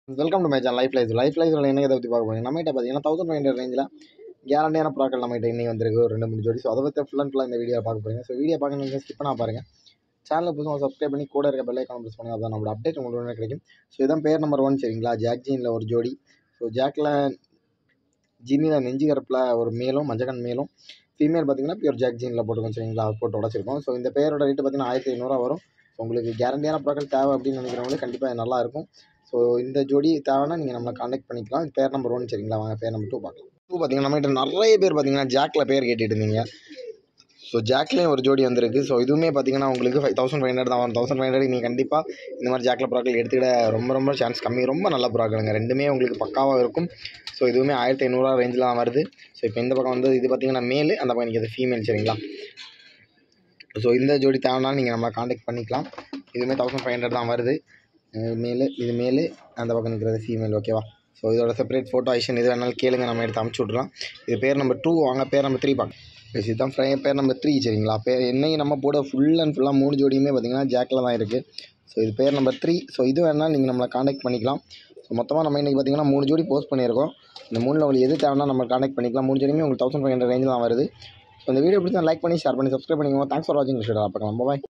welcome to my channel life life life லைஃப்ல என்ன இதை பற்றி பார்க்க போறீங்க நம்மகிட்ட பார்த்தீங்கன்னா தௌசண்ட் ஃபைவ் ஹண்ட்ரட் ரேஞ்சில் கேரண்டியான ப்ராக்கள் நம்மகிட்ட இன்னைக்கு வந்திருக்கு ஒரு ரெண்டு மூணு ஜோடி ஸோ அதை பற்றி ஃபுல் அண்ட் ஃபுல்லாக இந்த வீடியோ பார்க்க போறீங்க ஸோ வீடியோ பார்க்க நீங்கள் ஸ்கிப் பண்ணா பாருங்க சேனலில் புதுசாக சப்ஸ்கிரைப் பண்ணி கூட இருக்க பெல் ஐக்கான் ப்ரெஸ் பண்ணுங்க அதான் நம்மளோட அப்டேட் உங்களுக்கு உடனே கிடைக்கும் ஸோ இதான் பேர் நம்பர் ஒன் சரிங்களா ஜாக் ஜீனில் ஒரு ஜோடி ஸோ ஜாக்கில் ஜீனியில் நெஞ்சு கருப்பில் ஒரு மேலும் மஞ்சக்கன் மேலும் ஃபீமேல் பார்த்தீங்கன்னா பியூர் ஜாக் ஜீனில் போட்டுருக்கோம் சரிங்களா அது போட்டு உடச்சிருக்கோம் ஸோ இந்த பேரோட ரேட்டு பார்த்தீங்கன்னா ஆயிரத்தி ஐநூறுரூவா வரும் ஸோ உங்களுக்கு கேரண்டியான ப்ராடக்ட் தேவை அப்படின்னு நினைக்கிறவங்களுக்கு கண்டிப்பாக இது நல்லா இருக்கும் ஸோ இந்த ஜோடி தேவைன்னா நீங்கள் நம்மளை காண்டாக்ட் பண்ணிக்கலாம் இது பேர் நம்பர் ஒன் சரிங்களா வாங்க பேர் நம்பர் டூ பார்க்கலாம் டூ பார்த்தீங்கன்னா நம்மகிட்ட நிறைய பேர் பார்த்தீங்கன்னா ஜாக்கில் பேர் கேட்டுட்டு இருந்தீங்க ஸோ ஜாக்லேயும் ஒரு ஜோடி வந்திருக்கு ஸோ இதுவுமே பார்த்தீங்கன்னா உங்களுக்கு ஃபைவ் தௌசண்ட் ஃபைவ் ஹண்ட்ரட் தான் வரும் தௌசண்ட் ஃபைவ் ஹண்ட்ரட் நீங்கள் கண்டிப்பாக இந்த மாதிரி ஜாக்கில் ப்ராக்கள் எடுத்துக்கிட ரொம்ப ரொம்ப சான்ஸ் கம்மி ரொம்ப நல்ல ப்ராக்களுங்க ரெண்டுமே உங்களுக்கு பக்காவாக இருக்கும் ஸோ இதுவுமே ஆயிரத்தி ஐநூறுரூவா ரேஞ்சில் தான் வருது ஸோ இப்போ இந்த பக்கம் வந்து இது பார்த்தீங்கன்னா மேலு அந்த பக்கம் இது ஃபீமேல் சரிங்களா ஸோ இந்த ஜோடி தேவைனாலும் நீங்கள் நம்மளை காண்டாக்ட் பண்ணிக்கலாம் இதுவுமே தௌசண்ட் ஃபைவ் ஹண்ட்ரட் தான் வருது அஹ் மேலு இது மேலு அந்த பக்கம் நிற்கிறது ஃபீமேல் ஓகேவா ஸோ இதோட செப்பரேட் ஃபோட்டோ ஐஷன் இது வேணாலும் கேளுங்க நம்ம எடுத்து அமுச்சு விட்றலாம் இது பேர் நம்பர் டூ வாங்க பேர் நம்பர் த்ரீ பார்க்க இதுதான் ஃப்ரை பேர் நம்பர் த்ரீ சரிங்களா பேர் என்னைக்கு நம்ம போட ஃபுல் அண்ட் ஃபுல்லாக மூணு ஜோடியுமே பார்த்தீங்கன்னா ஜாக்கில் தான் இருக்குது ஸோ இது பேர் நம்பர் த்ரீ ஸோ இது வேணாலும் நீங்கள் நம்மளை காண்டாக்ட் பண்ணிக்கலாம் ஸோ மொத்தமாக நம்ம இன்றைக்கி பார்த்தீங்கன்னா மூணு ஜோடி போஸ்ட் பண்ணியிருக்கோம் இந்த மூணில் உங்களுக்கு எது தேவைன்னா நம்ம காண்டாக்ட் பண்ணிக்கலாம் மூணு ஜோடியுமே உங்களுக்கு தௌசண்ட் ஃபைவ் ஹண்ட்ரட் ரேஞ்சில் தான் வருது ஸோ இந்த வீடியோ பிடிச்சா லைக் பண்ணி ஷேர் பண்ணி சப்ஸ்கிரைப் பண்ணிக்கோங்க தேங்க்ஸ் ஃபார் வாட்சிங் பார்க்கலாம் பாய்